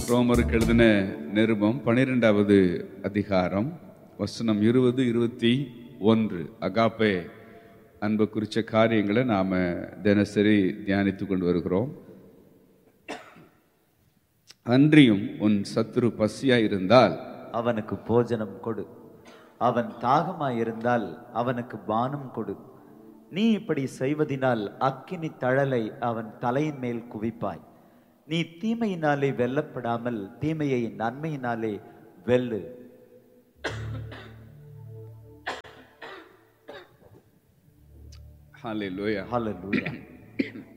ரோமருக்கு எழுதின நிருபம் பனிரெண்டாவது அதிகாரம் வசனம் இருபது இருபத்தி ஒன்று அகாப்பே அன்பு குறித்த காரியங்களை நாம் தினசரி தியானித்து கொண்டு வருகிறோம் அன்றியும் உன் சத்துரு பசியாய் இருந்தால் அவனுக்கு போஜனம் கொடு அவன் தாகமாயிருந்தால் அவனுக்கு பானம் கொடு நீ இப்படி செய்வதினால் அக்கினி தழலை அவன் தலையின் மேல் குவிப்பாய் நீ தீமையினாலே வெல்லப்படாமல் தீமையை நன்மையினாலே வெல்லு ஹalleluya ஹalleluya